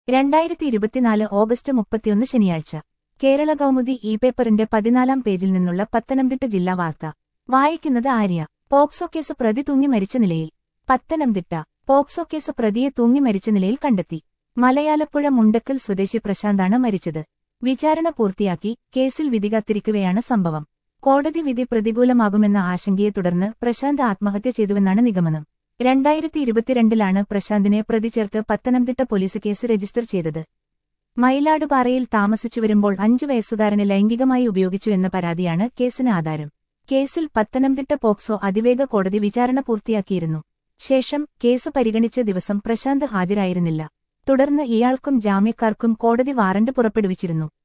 രണ്ടായിരത്തി ഇരുപത്തിനാല് ഓഗസ്റ്റ് മുപ്പത്തിയൊന്ന് ശനിയാഴ്ച കേരള കൗമുദി ഇ പേപ്പറിന്റെ പതിനാലാം പേജിൽ നിന്നുള്ള പത്തനംതിട്ട ജില്ലാ വാർത്ത വായിക്കുന്നത് ആര്യ പോക്സോ കേസ് പ്രതി തൂങ്ങി മരിച്ച നിലയിൽ പത്തനംതിട്ട പോക്സോ കേസ് പ്രതിയെ തൂങ്ങി മരിച്ച നിലയിൽ കണ്ടെത്തി മലയാലപ്പുഴ മുണ്ടക്കൽ സ്വദേശി പ്രശാന്താണ് മരിച്ചത് വിചാരണ പൂർത്തിയാക്കി കേസിൽ വിധി കാത്തിരിക്കവെയാണ് സംഭവം കോടതി വിധി പ്രതികൂലമാകുമെന്ന ആശങ്കയെ തുടർന്ന് പ്രശാന്ത് ആത്മഹത്യ ചെയ്തുവെന്നാണ് നിഗമനം രണ്ടായിരത്തി ഇരുപത്തിരണ്ടിലാണ് പ്രശാന്തിനെ പ്രതി ചേർത്ത് പത്തനംതിട്ട പോലീസ് കേസ് രജിസ്റ്റർ ചെയ്തത് മയിലാടുപാറയിൽ താമസിച്ചു വരുമ്പോൾ അഞ്ചു വയസ്സുകാരനെ ലൈംഗികമായി ഉപയോഗിച്ചു എന്ന പരാതിയാണ് കേസിന് ആധാരം കേസിൽ പത്തനംതിട്ട പോക്സോ അതിവേഗ കോടതി വിചാരണ പൂർത്തിയാക്കിയിരുന്നു ശേഷം കേസ് പരിഗണിച്ച ദിവസം പ്രശാന്ത് ഹാജരായിരുന്നില്ല തുടർന്ന് ഇയാൾക്കും ജാമ്യക്കാർക്കും കോടതി വാറന്റ് പുറപ്പെടുവിച്ചിരുന്നു